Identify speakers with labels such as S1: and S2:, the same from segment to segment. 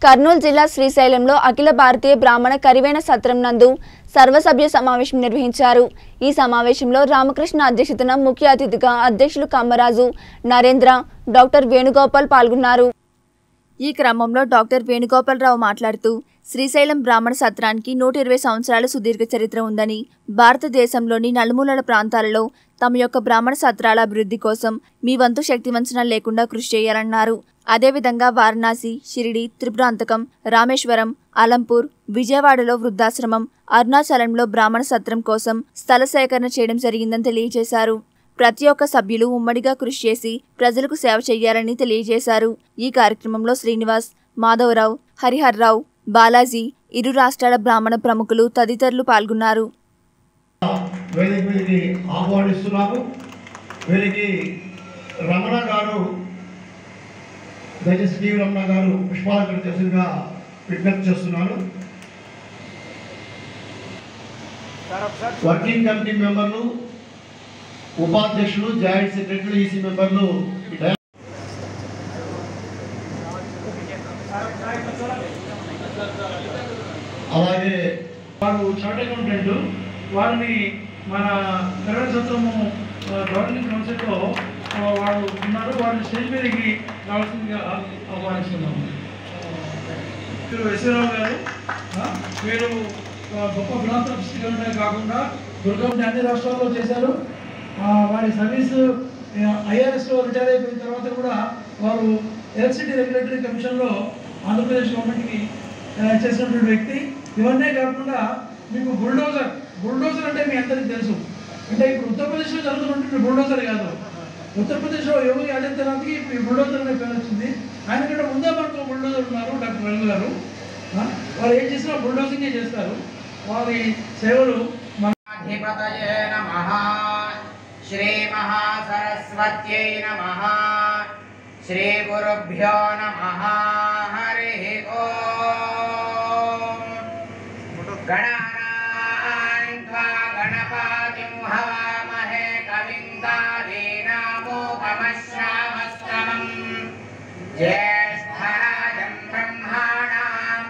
S1: కర్నూలు జిల్లా శ్రీశైలంలో అఖిల భారతీయ బ్రాహ్మణ కరివేణ సత్రం నందు సర్వసభ్య సమావేశం నిర్వహించారు ఈ సమావేశంలో రామకృష్ణ అధ్యక్షతన ముఖ్య అతిథిగా అధ్యక్షులు కమ్మరాజు నరేంద్ర డాక్టర్ వేణుగోపాల్ పాల్గొన్నారు ఈ క్రమంలో డాక్టర్ వేణుగోపాలరావు మాట్లాడుతూ శ్రీశైలం బ్రాహ్మణ సత్రానికి నూట ఇరవై సంవత్సరాల సుదీర్ఘ చరిత్ర ఉందని భారతదేశంలోని నలుమూలల ప్రాంతాలలో తమ యొక్క బ్రాహ్మణ సత్రాల అభివృద్ధి కోసం మీ వంతు శక్తివంచన లేకుండా కృషి చేయాలన్నారు అదేవిధంగా వారణాసి షిరిడి త్రిపురాంతకం రామేశ్వరం అలంపూర్ విజయవాడలో వృద్ధాశ్రమం అరుణాచలంలో బ్రాహ్మణ సత్రం కోసం స్థల సేకరణ చేయడం జరిగిందని తెలియజేశారు ప్రతి ఒక్క సభ్యులు ఉమ్మడిగా కృషి చేసి ప్రజలకు సేవ చేయాలని తెలియజేశారు ఈ కార్యక్రమంలో శ్రీనివాస్ మాధవరావు హరిహర్రావు బాలాజీ ఇరు రాష్ట్రాల బ్రాహ్మణ ప్రముఖులు తదితరులు పాల్గొన్నారు
S2: వేదిక మీదకి ఆహ్వానిస్తున్నాము వీరికి రమణ గారు దయచేసి టీవీ రమణ గారు పుష్పాలంకరణ చేసినగా విజ్ఞప్తి చేస్తున్నాను వర్కింగ్ కమిటీ మెంబర్లు ఉపాధ్యక్షులు జాయింట్ సెక్రటరీలు ఈసీ మెంబర్లు అలాగే
S3: వారు చార్ట్ అకౌంటెంట్ వారిని మన కరెంట్ సత్వము గవర్నింగ్ కౌన్సిల్లో ఆ, వారు ఉన్నారు వారిని స్టేజ్ మీదకి రావాల్సిందిగా ఆహ్వానిస్తున్నాము మీరు ఎస్వరావు గారు ఆ, వీరు ఆ, గొప్ప ఫిలాంథ్రపిస్ట్గానే కాకుండా దుర్గం అన్ని రాష్ట్రాల్లో చేశారు ఆ, వారి సర్వీస్ ఐఆర్ఎస్లో రిటైర్ అయిపోయిన తర్వాత కూడా వారు ఎలక్ట్రిసిటీ రెగ్యులేటరీ కమిషన్లో ఆంధ్రప్రదేశ్ గవర్నమెంట్కి ఆ, చేసినటువంటి వ్యక్తి ఇవన్నీ కాకుండా మీకు బుల్డోజర్ బుల్డోజర్ అంటే మీ అందరికీ తెలుసు అంటే ఇప్పుడు ఉత్తరప్రదేశ్లో జరుగుతున్నటువంటి బుల్డోజర్ కాదు ఉత్తరప్రదేశ్లో యోగి ఆదిత్యనాథ్కి ఈ బుల్డోజర్ అనే పేరు వచ్చింది ఆయన కంటే ముందే మనకు బుల్డోజర్ ఉన్నారు డాక్టర్ రవి గారు ఆ, వారు ఏం చేసినా బుల్డోజింగే చేస్తారు వారి సేవలు మన
S4: అధిపతయే నమః శ్రీమహాసరస్వత్యై నమః శ్రీగురుభ్యో నమః హరి ఓం గణానాం త్వా గణపతిం హవామహే కవిం కాళీనామోపమశ్రావస్తమం జ్యేష్ఠరాజం బ్రహ్మాణాం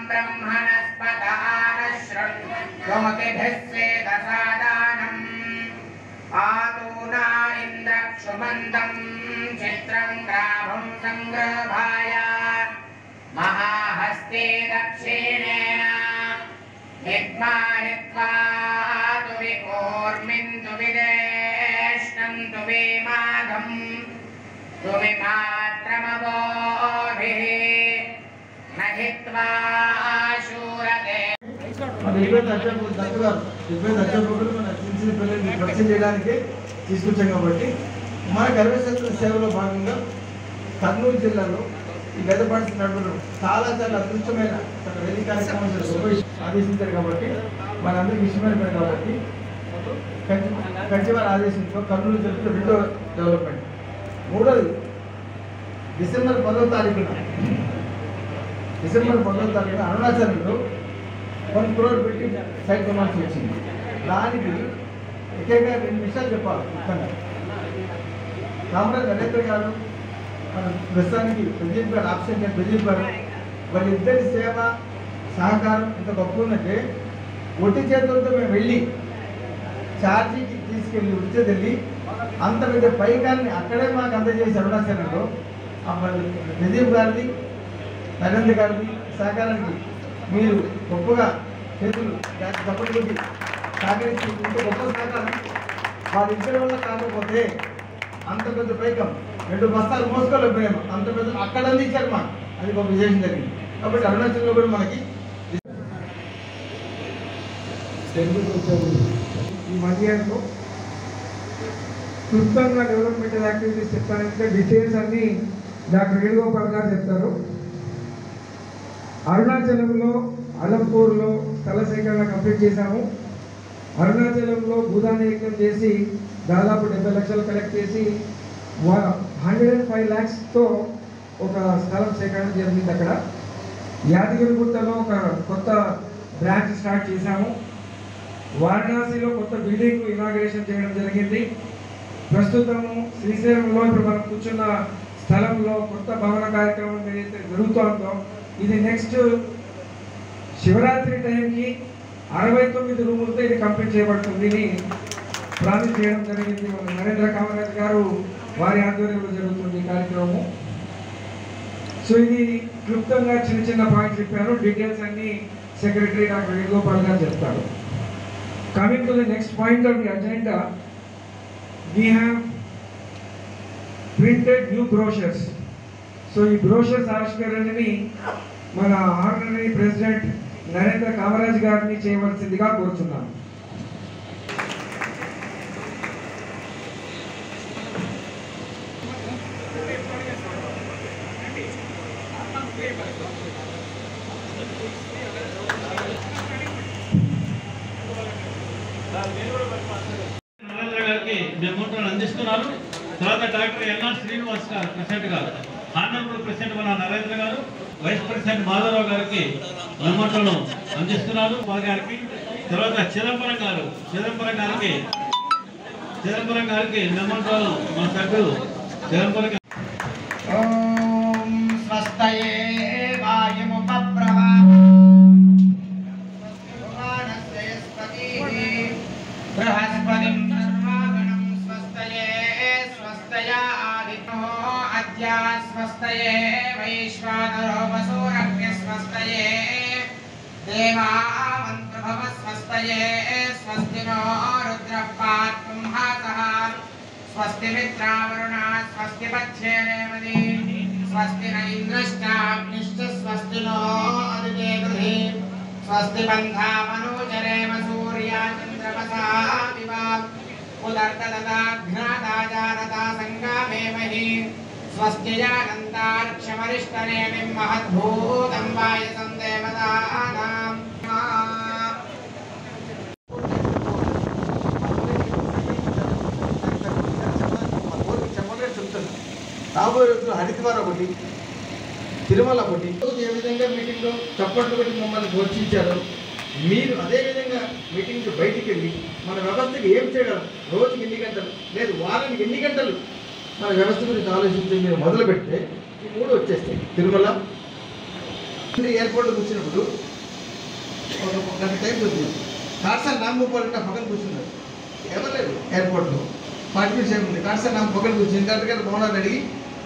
S4: బ్రహ్మణస్పదానశ్రుమతిభిः స్వేదసాదానం ఆతూనా ఇంద్రక్షుమంతం చిత్రం గ్రాభం సంగ్రహాయ మహాహస్తే దక్షిణేన విద్మాహిత్వా తు వికోర్మిన్ తు విదేష్ణం తు విమాఘం తు విమాత్రమవోభిः నహిత్వా శూరతే
S5: మన ఇరవై అధ్యాపకులు దత్తు గారు ఇరవై అధ్యాపకులు మన చిన్న చిన్న పిల్లల్ని పరిచయం చేయడానికి తీసుకొచ్చాం కాబట్టి మన గర్భశక్తుల సేవలో భాగంగా కర్నూలు జిల్లాలో ఈ గత పాఠశాల నడుపులు చాలా చాలా అదృష్టమైన ఒక వెళ్ళి కార్యక్రమం గొప్ప విషయం ఆదేశించారు కాబట్టి మనందరికీ ఇష్టమైన పని కాబట్టి కంచి కంచివారి ఆదేశంతో కర్నూలు జిల్లాలో రెండో డెవలప్మెంట్ మూడోది డిసెంబర్ పదో తారీఖున డిసెంబర్ పదో తారీఖున అరుణాచలంలో వన్ క్రోర్ పెట్టి సైట్ కొనాల్సి వచ్చింది దానికి ఏకైక రెండు విషయాలు చెప్పాలి ఇక్కడ కామరాజ్ నరేంద్ర గారు మన ప్రస్తుతానికి ప్రదీప్ గారు ఆప్షన్ గారు ప్రదీప్ గారు వాళ్ళిద్దరి సేవ సహకారం ఎంత గొప్ప ఉందంటే ఒట్టి చేతులతో మేము వెళ్ళి ఛార్జీకి తీసుకెళ్ళి ఉడితే వెళ్ళి అంత పెద్ద పైకాన్ని అక్కడే మాకు అందజేసి అరుణాచలంలో ఆ మరి ప్రదీప్ గారిది నరేంద్ర గారిది సహకారానికి మీరు గొప్పగా చేతులు తప్పటి కొద్ది సహకరించి ఇంత గొప్ప సహకారం వారి ఇద్దరి వల్ల కాకపోతే అంత పెద్ద పైకం రెండు బస్తాలు మోసుకోలేకపోయాము అంత పెద్ద అక్కడ అందించారు మాకు అది గొప్ప విశేషం జరిగింది కాబట్టి అరుణాచల్లో కూడా మనకి
S6: ఈ మధ్యాహ్నంలో క్లుప్తంగా డెవలప్మెంట్ యాక్టివిటీస్ చెప్తానంటే డీటెయిల్స్ అన్ని డాక్టర్ వేణుగోపాల్ గారు చెప్తారు అరుణాచలంలో అలంపూర్లో స్థల సేకరణ కంప్లీట్ చేశాము అరుణాచలంలో భూదాన యజ్ఞం చేసి దాదాపు డెబ్బై లక్షలు కలెక్ట్ చేసి హండ్రెడ్ అండ్ ఫైవ్ ల్యాక్స్తో ఒక స్థలం సేకరణ జరిగింది అక్కడ యాదగిరిగుట్టలో ఒక కొత్త బ్రాంచ్ స్టార్ట్ చేశాము వారణాసిలో కొత్త బిల్డింగ్ ఇనాగ్రేషన్ చేయడం జరిగింది ప్రస్తుతము శ్రీశైలంలో ఇప్పుడు మనం కూర్చున్న స్థలంలో కొత్త భవన కార్యక్రమం ఏదైతే జరుగుతోందో ఇది నెక్స్ట్ శివరాత్రి టైంకి అరవై తొమ్మిది రూములతో ఇది కంప్లీట్ చేయబడుతుంది అని ప్రామిస్ చేయడం జరిగింది మన నరేంద్ర కామరాజ్ గారు వారి ఆధ్వర్యంలో జరుగుతుంది ఈ కార్యక్రమం సో ఇది క్లుప్తంగా చిన్న చిన్న పాయింట్స్ చెప్పాను డీటెయిల్స్ అన్ని సెక్రటరీ డాక్టర్ వేణుగోపాల్ గారు చెప్తారు coming to the next point of the agenda we have printed new brochures so ఈ బ్రోషర్స్ ఆవిష్కరణని మన ఆనరీ ప్రెసిడెంట్ నరేంద్ర కామరాజ్ గారిని చేయవలసిందిగా కోరుచున్నాను
S3: నరేంద్ర గారికి మెమోటోను అందిస్తున్నారు తర్వాత డాక్టర్ ఎన్ఆర్ శ్రీనివాస్ గారు ప్రెసిడెంట్ గారు ఆనరబుల్ ప్రెసిడెంట్ మన నరేంద్ర గారు వైస్ ప్రెసిడెంట్ మాధవరావు గారికి మెమోటోను అందిస్తున్నారు మా గారికి తర్వాత చిదంబరం గారు చిదంబరం గారికి చిదంబరం గారికి మెమోటోను మా సభ్యులు చిదంబరం గారు
S4: ॐ स्वस्तये वायुमुपब्रव भगवानस्य यस्पतिः बृहस्पतिं सर्वागणं स्वस्तये स्वस्तया आदित्यो अद्य स्वस्तये वैश्वानरो वसुरग्न्य स्वस्तये देवावन्तभव स्वस्तये स्वस्ति नो रुद्रः पात्पुंहासः स्वस्ति मित्रावरुणा स्वस्ति पच्छेरेमणि स्वस्ति न इन्द्रश्चाग्निश्च स्वस्ति नो अदिते गृहे स्वस्ति बन्धामनुचरेम सूर्या चन्द्रमसा विवा उदर्तददाघ्नाता जानता सङ्गामेमहि स्वस्ति जानन्तार्क्ष्यमरिष्टनेमिं महद्भूतं वायसं देवतानाम्
S5: చెప్పలేదు చెప్తాను రాబోయే రోజుల్లో హరిద్వార్ ఒకటి తిరుమల ఒకటి ఏ విధంగా మీటింగ్లో చప్పట్లు పెట్టి మమ్మల్ని ప్రోత్సహించారో మీరు అదే విధంగా మీటింగ్ బయటికి వెళ్ళి మన వ్యవస్థకి ఏం చేయగలరు రోజుకి ఎన్ని గంటలు లేదు వారానికి ఎన్ని గంటలు మన వ్యవస్థ గురించి ఆలోచించి మీరు మొదలు పెడితే ఈ మూడు వచ్చేస్తాయి తిరుమల ఎయిర్పోర్ట్కి వచ్చినప్పుడు ఒక ఒక గంట టైం దొరికింది కాట్సార్ నామగోపాల్ అంటే పక్కన కూర్చున్నారు ఎవరు లేదు ఎయిర్పోర్ట్లో ఫార్టీ మినిట్స్ ఏముంది కాట్సార్ నామ పక్కన కూర్చుని కరెక్ట్ గారు భవనాన్ని అడిగి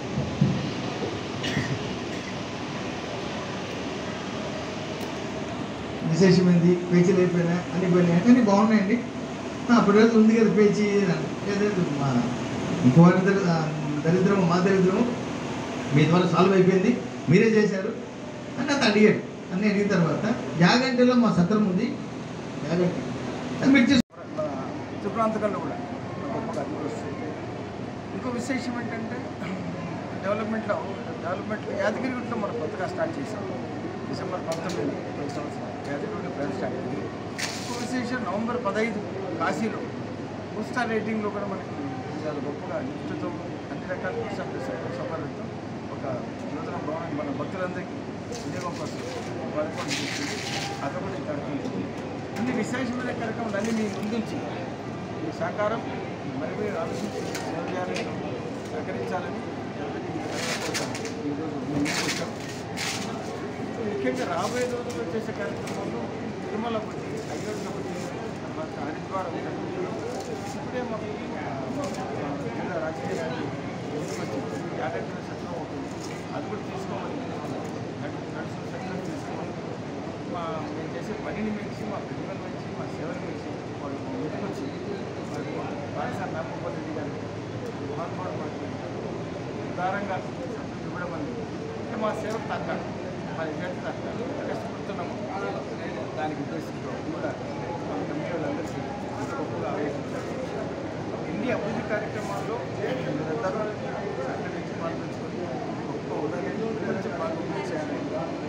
S5: విశేషమైంది పేచీలు అయిపోయినా అన్ని పోయినాయి అన్నీ బాగున్నాయండి ఆ, అప్పుడు రోజు ఉంది కదా పేచీ ఏదైతే మా ఇంకో వారి దరి- ఆ, దరిద్రము మా దరిద్రము మీ ద్వారా సాల్వ్ అయిపోయింది మీరే చేశారు అని అంత అడిగాడు అన్నీ అడిగిన తర్వాత యాగంటిలో మా సత్రం ఉంది యాగంటి అది మీరు చేసు-
S7: ఇతర ప్రాంతాల్లో కూడా గొప్పగా అభివృద్ధి ఇంకో విశేషం ఏంటంటే డెవలప్మెంట్లో డెవలప్మెంట్లో యాదగిరిగుట్లో మనం కొత్తగా స్టార్ట్ చేసాం డిసెంబర్ పంతొమ్మిది ఈ సంవత్సరం యాదగిరిగుట్లో ప్లాన్ స్టార్ట్ అయింది ఇంకో విశేషం నవంబర్ పదహైదు కాశీలో ఫుల్ స్టార్ రేటింగ్లో కూడా మనకి చాలా గొప్పగా నిష్ఠతో అన్ని రకాల ఫుల్ స్టార్ సఫలతో ఒక నూతన భవనం మన భక్తులందరికీ వినియోగం కోసం పదకొండు చేస్తుంది అదొకటి ఈ కార్యక్రమం అన్ని విశేషమైన కార్యక్రమాలు అన్ని మీ ముందుంచి మీ సహకారం మరి మీరు ఆలోచించి సేవ చేయాలని సహకరించాలని అందరికీ ఈ కార్యక్రమం కోసం ఈరోజు మేము ముందుకు వచ్చాం ముఖ్యంగా రాబోయే రోజుల్లో చేసే కార్యక్రమంలో తిరుమల ఒకటి అయోధ్య ఒకటి తర్వాత హరిద్వార్ ఒకటి ఇప్పుడే మాకు ఆ, జిల్లా రాజకీయ నాయకులు ముందుకు వచ్చి యాదగిరి సత్రం ఒకటి అది కూడా తీసుకోమని నడు నడుస్తున్న సత్రం తీసుకోమని మా మేము చేసే పనిని మెచ్చి మా ప్రతిభను మెచ్చి మా సేవను మెచ్చి వాళ్ళు ముందుకు వచ్చి మరి బాలిసార్ నాగోపాల్ రెడ్డి గారు మహాత్మాడు మాకు ఉదారంగా సత్యం ఇవ్వడం అనేది అంటే మా సేవ తగ్గాలి మా రిజల్ట్ తగ్గాలి కష్టపడుతున్నాము దానికి ఉద్దేశంతో కూడా మా కమిటీ వాళ్ళందరికీ ఇంత గొప్పగా ఆవేశించారు ఎన్ని అభివృద్ధి కార్యక్రమాల్లో మీరందరూ సహకరించి పాల్గొంచుకొని గొప్ప ఉదయం మంచి పాల్గొని చేయాలని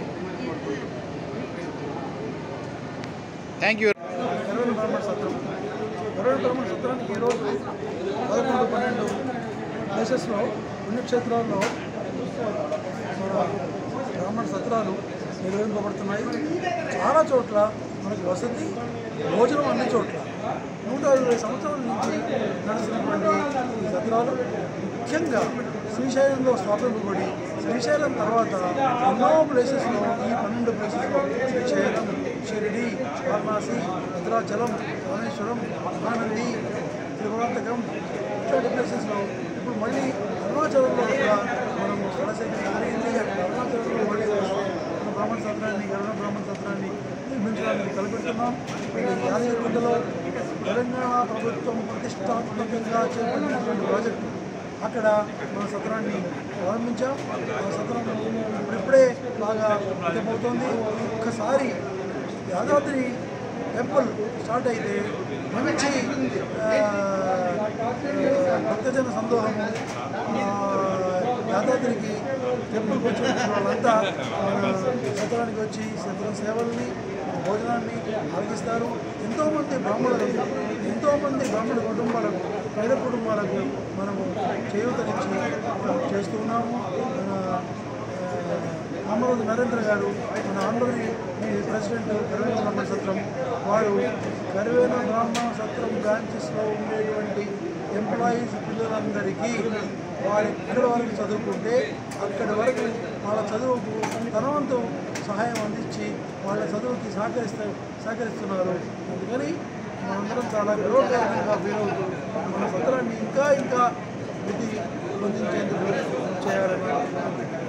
S7: థ్యాంక్ యూ కరోనా బ్రాహ్మణ సత్రం కరోనా బ్రాహ్మణ సత్రానికి ఈరోజు పదకొండు పన్నెండు ప్లేసెస్లో పుణ్యక్షేత్రాల్లో మన బ్రాహ్మణ సత్రాలు నిర్వహింపబడుతున్నాయి చాలా చోట్ల మనకి వసతి భోజనం అన్ని చోట్ల నూట ఇరవై సంవత్సరాల నుంచి నడుస్తున్నటువంటి ఈ సత్రాలు ముఖ్యంగా శ్రీశైలంలో స్థాపింపబడి శ్రీశైలం తర్వాత ఎన్నో ప్లేసెస్లో ఈ పన్నెండు ప్లేసెస్లో శ్రీశైలం షిరిడి వారణాసి భద్రాచలం రామేశ్వరం మహానంది త్రిపురాంతకం ఇట్లాంటి ప్లేసెస్లో ఇప్పుడు మళ్ళీ అరుణాచలంలో కూడా మనము స్థలసేకరణ జరిగింది అరుణాచలంలో మళ్ళీ వస్తే మన బ్రాహ్మణ సత్రాన్ని గరుడ బ్రాహ్మణ సత్రాన్ని నిర్మించడానికి తలపెడుతున్నాం ఇది యాదగిరిగుట్టలో తెలంగాణ ప్రభుత్వం ప్రతిష్టాత్మకంగా చేపట్టినటువంటి ప్రాజెక్టు అక్కడ మన సత్రాన్ని ప్రారంభించాం ఆ సత్రం ఇప్పుడిప్పుడే బాగా అవుతోంది ఒక్కసారి యాదాద్రి టెంపుల్ స్టార్ట్ అయితే మంచి ఆ, భక్తజన సందోహము ఆ, యాదాద్రికి టెంపుల్కి వచ్చిన వాళ్ళంతా మన సత్రానికి వచ్చి సత్రం సేవల్ని భోజనాన్ని ఆరగిస్తారు ఎంతోమంది బ్రాహ్మణులకు ఎంతోమంది బ్రాహ్మణ కుటుంబాలకు పేద కుటుంబాలకు మనము చేయూతనిచ్చి చేస్తూ ఉన్నాము మన ఆమరోజు నరేంద్ర గారు మన ఆంధ్రని ప్రెసిడెంట్ కరివేన బ్రాహ్మణ సత్రం వారు కరివేన బ్రాహ్మణ సత్రం బ్రాంచెస్లో ఉండేటువంటి ఎంప్లాయీస్ పిల్లలందరికీ వారు ఎక్కడి వరకు చదువుకుంటే అక్కడి వరకు వాళ్ళ చదువుకు తన వంతు సహాయం అందించి వాళ్ళ చదువుకి సహకరిస్తా సహకరిస్తున్నారు అందుకని మనందరం చాలా గర్వకారణంగా ఫీల్ అవుతూ మన సత్రాన్ని ఇంకా ఇంకా వృద్ధి పొందించేందుకు చేయాలని